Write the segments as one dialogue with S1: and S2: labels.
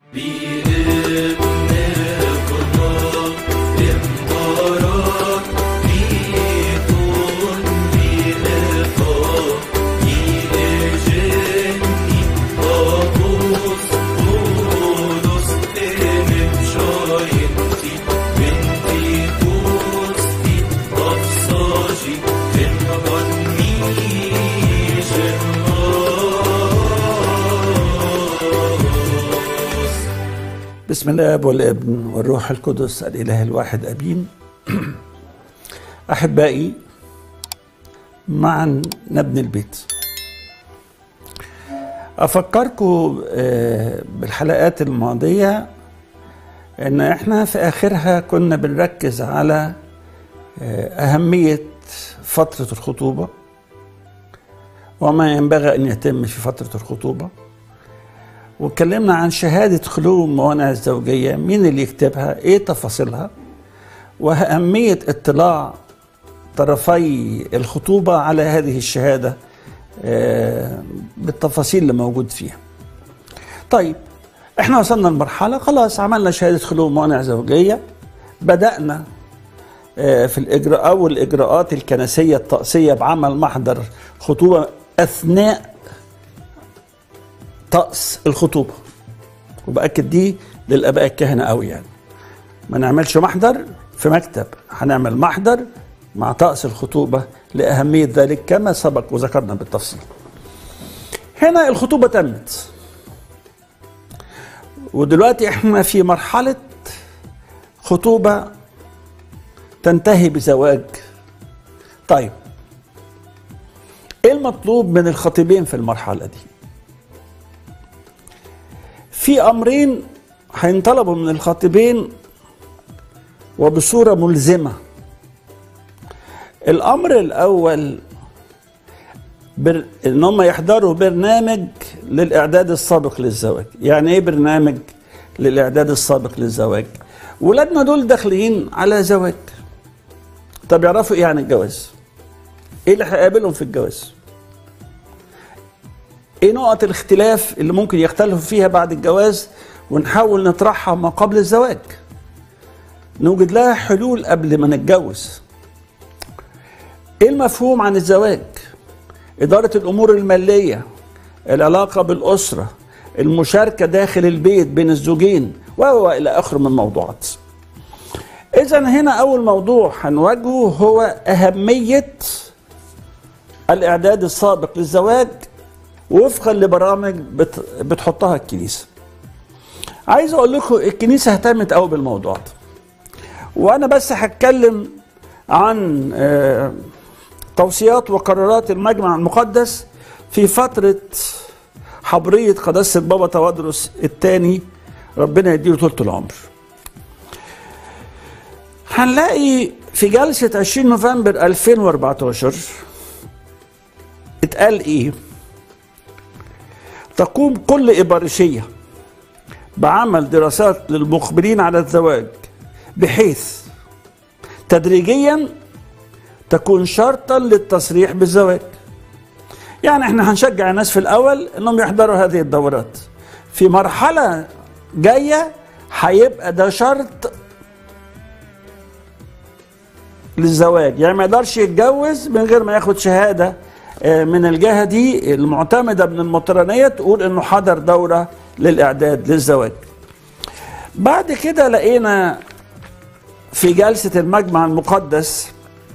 S1: بسم الله والابن والروح القدس الاله الواحد امين احبائي معا نبني البيت افكركم آه، بالحلقات الماضيه ان احنا في اخرها كنا بنركز على آه، اهميه فتره الخطوبه وما ينبغي ان يتم في فتره الخطوبه واتكلمنا عن شهادة خلو الموانع الزوجية مين اللي يكتبها ايه تفاصيلها وأهمية اطلاع طرفي الخطوبة على هذه الشهادة آه، بالتفاصيل اللي موجود فيها طيب احنا وصلنا لمرحلة خلاص عملنا شهادة خلو موانع زوجية بدأنا آه، في الإجراء أول الإجراءات الكنسية الطقسية بعمل محضر خطوبة أثناء طقس الخطوبه وباكد دي للاباء الكهنه قوي يعني ما نعملش محضر في مكتب هنعمل محضر مع طقس الخطوبه لاهميه ذلك كما سبق وذكرنا بالتفصيل هنا الخطوبه تمت ودلوقتي احنا في مرحله خطوبه تنتهي بزواج طيب ايه المطلوب من الخطيبين في المرحله دي في امرين هينطلبوا من الخاطبين وبصوره ملزمه الامر الاول بر... ان هم يحضروا برنامج للاعداد السابق للزواج يعني ايه برنامج للاعداد السابق للزواج ولادنا دول داخلين على زواج طب يعرفوا ايه عن الجواز ايه اللي هيقابلهم في الجواز ايه نقط الاختلاف اللي ممكن يختلفوا فيها بعد الجواز ونحاول نطرحها ما قبل الزواج نوجد لها حلول قبل ما نتجوز ايه المفهوم عن الزواج اداره الامور الماليه العلاقه بالاسره المشاركه داخل البيت بين الزوجين والى اخره من الموضوعات اذا هنا اول موضوع هنواجهه هو اهميه الاعداد السابق للزواج وفقا لبرامج بت... بتحطها الكنيسه. عايز اقول لكم الكنيسه اهتمت قوي بالموضوع ده. وانا بس هتكلم عن آه، توصيات وقرارات المجمع المقدس في فتره حبريه قداسه بابا توادرس الثاني ربنا يديله طولة العمر. هنلاقي في جلسه 20 نوفمبر 2014 اتقال ايه؟ تقوم كل إبارشية بعمل دراسات للمقبلين على الزواج بحيث تدريجيا تكون شرطا للتصريح بالزواج يعني احنا هنشجع الناس في الأول انهم يحضروا هذه الدورات في مرحلة جاية هيبقى ده شرط للزواج يعني ما يقدرش يتجوز من غير ما ياخد شهاده من الجهه دي المعتمده من المطرانيه تقول انه حضر دوره للاعداد للزواج. بعد كده لقينا في جلسه المجمع المقدس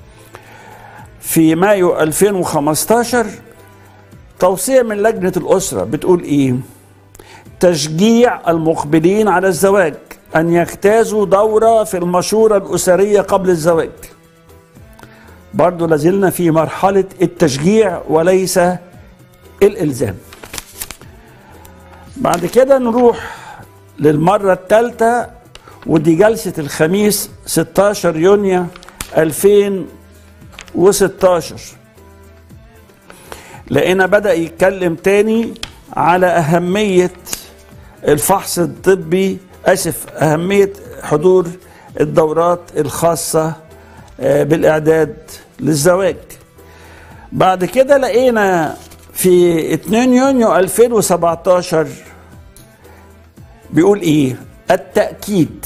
S1: في مايو 2015 توصيه من لجنه الاسره بتقول ايه؟ تشجيع المقبلين على الزواج ان يجتازوا دوره في المشوره الاسريه قبل الزواج. برضو لازلنا في مرحلة التشجيع وليس الإلزام بعد كده نروح للمرة الثالثة ودي جلسة الخميس 16 يونيو 2016 لقينا بدأ يتكلم تاني على أهمية الفحص الطبي أسف أهمية حضور الدورات الخاصة بالإعداد للزواج بعد كده لقينا في 2 يونيو 2017 بيقول ايه التأكيد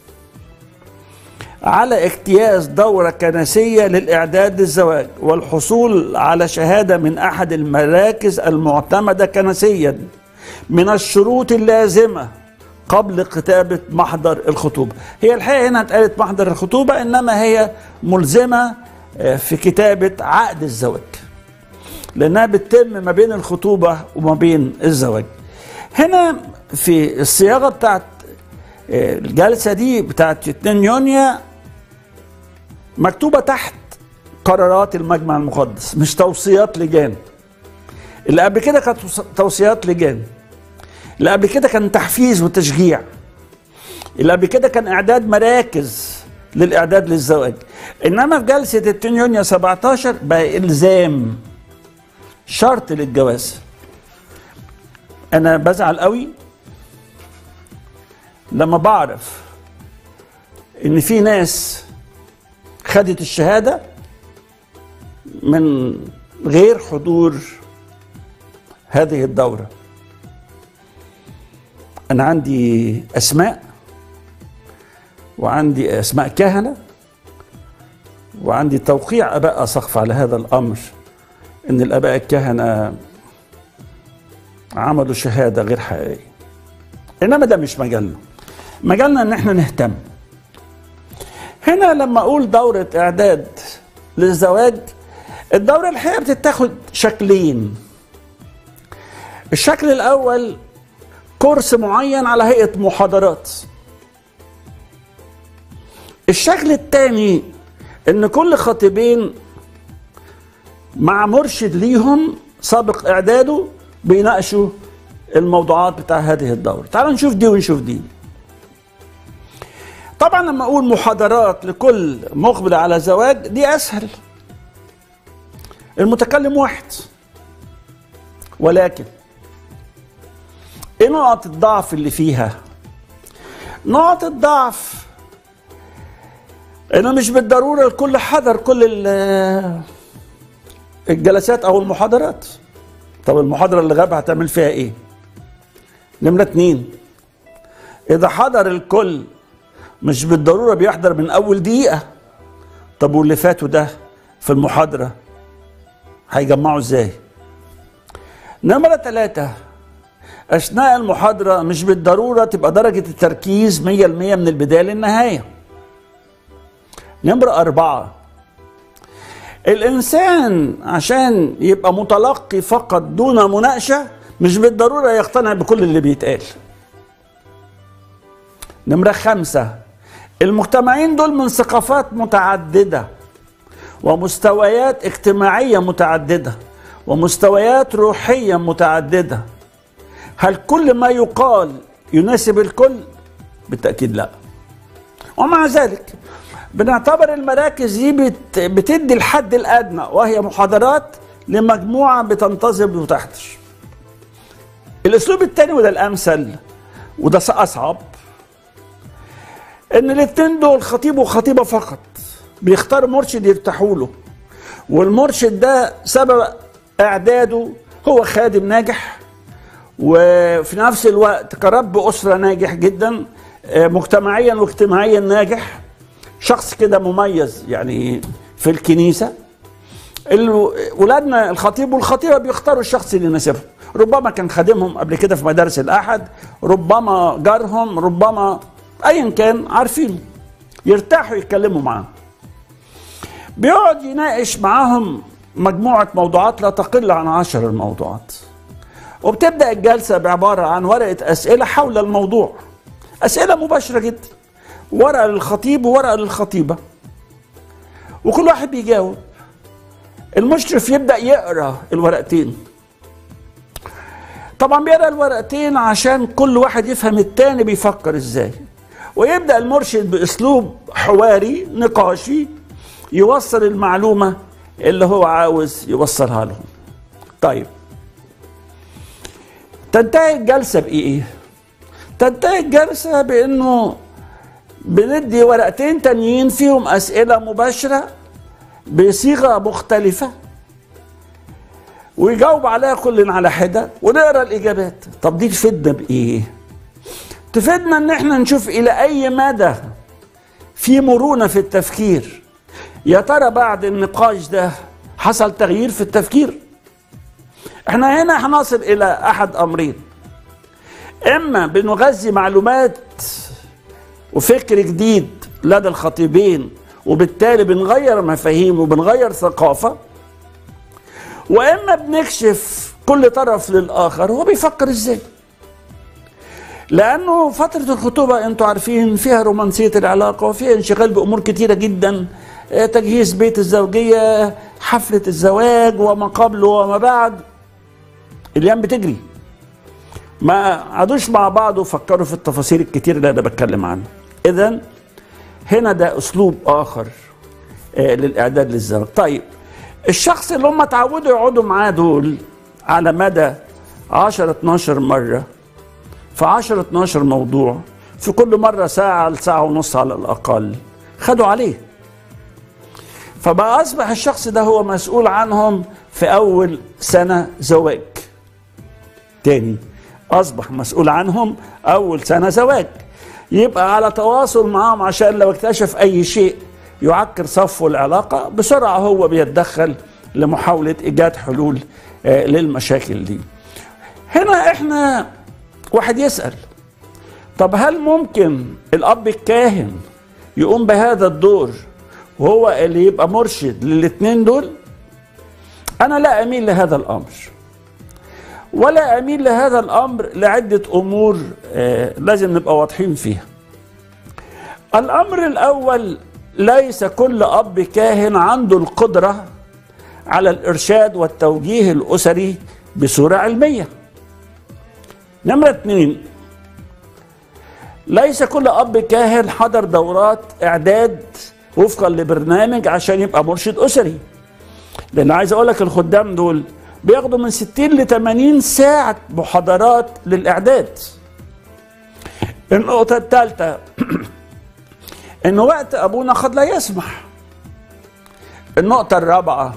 S1: على اجتياز دورة كنسية للإعداد للزواج والحصول على شهادة من أحد المراكز المعتمدة كنسيا من الشروط اللازمة قبل كتابة محضر الخطوبة هي الحقيقة هنا اتقالت محضر الخطوبة إنما هي ملزمة آه، في كتابة عقد الزواج لأنها بتتم ما بين الخطوبة وما بين الزواج هنا في الصياغة بتاعت آه، الجلسة دي بتاعت 2 يونيو مكتوبة تحت قرارات المجمع المقدس مش توصيات لجان اللي قبل كده كانت توصيات لجان اللي قبل كده كان تحفيز وتشجيع اللي قبل كده كان اعداد مراكز للاعداد للزواج انما في جلسه 2 يونيو 17 بقى الزام شرط للجواز انا بزعل قوي لما بعرف ان في ناس خدت الشهاده من غير حضور هذه الدوره انا عندي اسماء وعندي اسماء كهنه وعندي توقيع اباء اسقف على هذا الامر ان الاباء الكهنه عملوا شهاده غير حقيقيه انما ده مش مجالنا مجالنا ان احنا نهتم هنا لما اقول دوره اعداد للزواج الدوره الحقيقه بتتاخد شكلين الشكل الاول كورس معين على هيئه محاضرات الشكل الثاني ان كل خطيبين مع مرشد ليهم سابق اعداده بيناقشوا الموضوعات بتاع هذه الدورة تعالوا نشوف دي ونشوف دي طبعا لما اقول محاضرات لكل مقبل على زواج دي اسهل المتكلم واحد ولكن ايه نقط الضعف اللي فيها نقط الضعف انه مش بالضروره الكل حضر كل الجلسات او المحاضرات طب المحاضره اللي غاب هتعمل فيها ايه نمره اتنين اذا حضر الكل مش بالضروره بيحضر من اول دقيقه طب واللي فاتوا ده في المحاضره هيجمعوا ازاي نمره ثلاثه اثناء المحاضره مش بالضروره تبقى درجه التركيز 100% من البدايه للنهايه نمره اربعه الانسان عشان يبقى متلقي فقط دون مناقشه مش بالضروره يقتنع بكل اللي بيتقال نمره خمسه المجتمعين دول من ثقافات متعدده ومستويات اجتماعيه متعدده ومستويات روحيه متعدده هل كل ما يقال يناسب الكل بالتاكيد لا ومع ذلك بنعتبر المراكز دي بت بتدي الحد الادنى وهي محاضرات لمجموعه بتنتظم وتحضر الاسلوب الثاني وده الامثل وده اصعب ان الاثنين دول خطيب وخطيبه فقط بيختار مرشد يرتاحوا له والمرشد ده سبب اعداده هو خادم ناجح وفي نفس الوقت كرب أسرة ناجح جدا آه، مجتمعيا واجتماعيا ناجح شخص كده مميز يعني في الكنيسة ولادنا الخطيب والخطيبة بيختاروا الشخص اللي يناسبهم ربما كان خادمهم قبل كده في مدارس الأحد ربما جارهم ربما أيا كان عارفينه يرتاحوا يتكلموا معاه بيقعد يناقش معاهم مجموعة موضوعات لا تقل عن عشر الموضوعات وبتبدا الجلسه بعباره عن ورقه اسئله حول الموضوع اسئله مباشره جدا ورقه للخطيب وورقه للخطيبه وكل واحد بيجاوب المشرف يبدا يقرا الورقتين طبعا بيقرا الورقتين عشان كل واحد يفهم التاني بيفكر ازاي ويبدا المرشد باسلوب حواري نقاشي يوصل المعلومه اللي هو عاوز يوصلها لهم طيب تنتهي الجلسة بإيه؟ تنتهي الجلسة بإنه بندي ورقتين تانيين فيهم أسئلة مباشرة بصيغة مختلفة ويجاوب عليها كل على حدة ونقرا الإجابات طب دي تفيدنا بإيه؟ تفيدنا ان احنا نشوف الى اي مدى في مرونه في التفكير يا ترى بعد النقاش ده حصل تغيير في التفكير احنا هنا هنصل الى احد امرين اما بنغذي معلومات وفكر جديد لدى الخطيبين وبالتالي بنغير مفاهيم وبنغير ثقافه واما بنكشف كل طرف للاخر هو بيفكر ازاي لانه فتره الخطوبه انتوا عارفين فيها رومانسيه العلاقه وفيها انشغال بامور كتيره جدا آه، تجهيز بيت الزوجيه حفله الزواج وما قبل وما بعد الايام بتجري ما قعدوش مع بعض وفكروا في التفاصيل الكتير اللي انا بتكلم عنها اذا هنا ده اسلوب اخر آه، للاعداد للزواج طيب الشخص اللي هم اتعودوا يقعدوا معاه دول على مدى 10 12 مره في 10 12 موضوع في كل مره ساعه لساعه ونص على الاقل خدوا عليه فبقى اصبح الشخص ده هو مسؤول عنهم في اول سنه زواج تاني اصبح مسؤول عنهم اول سنه زواج يبقى على تواصل معاهم عشان لو اكتشف اي شيء يعكر صفو العلاقه بسرعه هو بيتدخل لمحاوله ايجاد حلول آه، للمشاكل دي هنا احنا واحد يسال طب هل ممكن الاب الكاهن يقوم بهذا الدور وهو اللي يبقى مرشد للاثنين دول انا لا اميل لهذا الامر ولا اميل لهذا الامر لعده امور آه، لازم نبقى واضحين فيها الامر الاول ليس كل اب كاهن عنده القدره على الارشاد والتوجيه الاسري بصوره علميه نمره اثنين ليس كل اب كاهن حضر دورات اعداد وفقا لبرنامج عشان يبقى مرشد اسري لان عايز اقول لك الخدام دول بياخدوا من 60 ل 80 ساعه محاضرات للاعداد النقطه الثالثه ان وقت ابونا قد لا يسمح النقطه الرابعه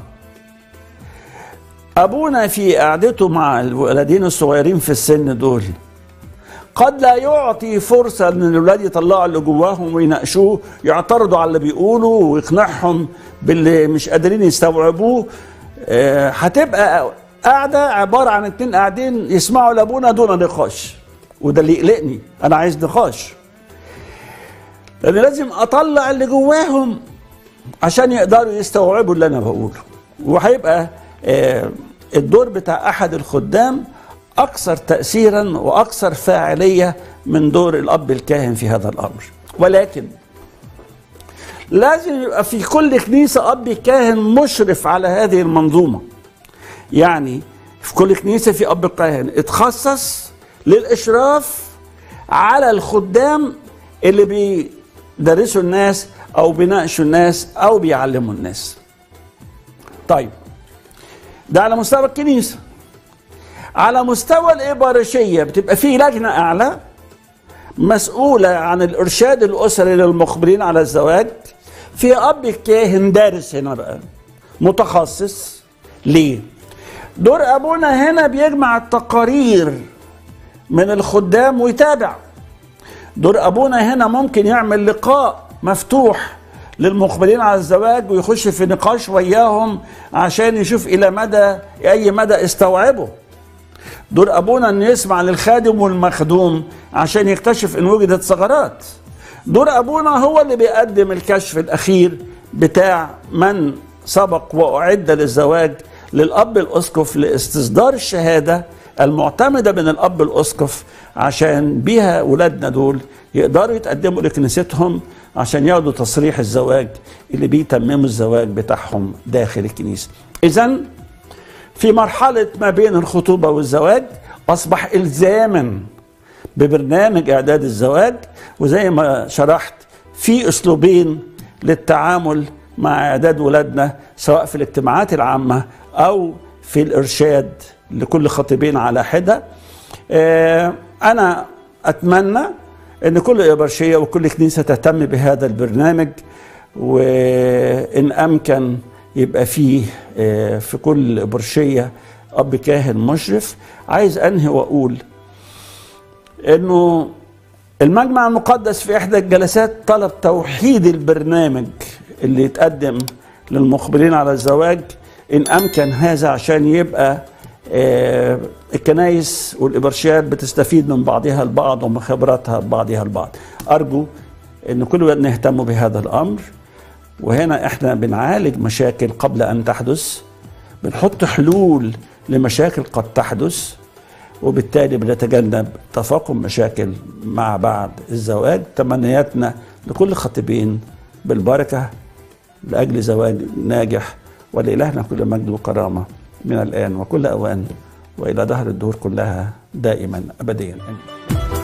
S1: ابونا في قعدته مع الولدين الصغيرين في السن دول قد لا يعطي فرصة ان الولاد يطلعوا اللي جواهم ويناقشوه يعترضوا على اللي بيقولوا ويقنعهم باللي مش قادرين يستوعبوه آه، هتبقى قاعدة عبارة عن اتنين قاعدين يسمعوا لابونا دون نقاش وده اللي يقلقني انا عايز نقاش لان لازم اطلع اللي جواهم عشان يقدروا يستوعبوا اللي انا بقوله وهيبقى آه، الدور بتاع احد الخدام اكثر تاثيرا واكثر فاعليه من دور الاب الكاهن في هذا الامر ولكن لازم يبقى في كل كنيسه اب كاهن مشرف على هذه المنظومه يعني في كل كنيسه في اب كاهن اتخصص للاشراف على الخدام اللي بيدرسوا الناس او بيناقشوا الناس او بيعلموا الناس طيب ده على مستوى الكنيسه على مستوى الإبارشية بتبقى في لجنة أعلى مسؤولة عن الإرشاد الأسري للمخبرين على الزواج في أب كاهن دارس هنا بقى متخصص ليه؟ دور أبونا هنا بيجمع التقارير من الخدام ويتابع دور أبونا هنا ممكن يعمل لقاء مفتوح للمقبلين على الزواج ويخش في نقاش وياهم عشان يشوف إلى مدى أي مدى استوعبه دور ابونا انه يسمع للخادم والمخدوم عشان يكتشف ان وجدت ثغرات دور ابونا هو اللي بيقدم الكشف الاخير بتاع من سبق واعد للزواج للاب الاسقف لاستصدار الشهاده المعتمده من الاب الاسقف عشان بيها ولادنا دول يقدروا يتقدموا لكنيستهم عشان ياخدوا تصريح الزواج اللي بيتمموا الزواج بتاعهم داخل الكنيسه. اذا في مرحلة ما بين الخطوبة والزواج أصبح إلزاما ببرنامج إعداد الزواج وزي ما شرحت في أسلوبين للتعامل مع إعداد ولادنا سواء في الاجتماعات العامة أو في الإرشاد لكل خطيبين على حدة آه، أنا أتمنى أن كل إبرشية وكل كنيسة تهتم بهذا البرنامج وإن أمكن يبقى فيه آه، في كل برشية أب كاهن مشرف عايز أنهي وأقول إنه المجمع المقدس في إحدى الجلسات طلب توحيد البرنامج اللي يتقدم للمقبلين على الزواج إن أمكن هذا عشان يبقى آه، الكنايس والإبرشيات بتستفيد من بعضها البعض ومن خبراتها بعضها البعض أرجو أن كل وقت نهتم بهذا الأمر وهنا إحنا بنعالج مشاكل قبل أن تحدث بنحط حلول لمشاكل قد تحدث وبالتالي بنتجنب تفاقم مشاكل مع بعد الزواج تمنياتنا لكل خطيبين بالبركة لأجل زواج ناجح ولإلهنا كل مجد وكرامة من الآن وكل أوان وإلى دهر الدهور كلها دائما أبديا آمين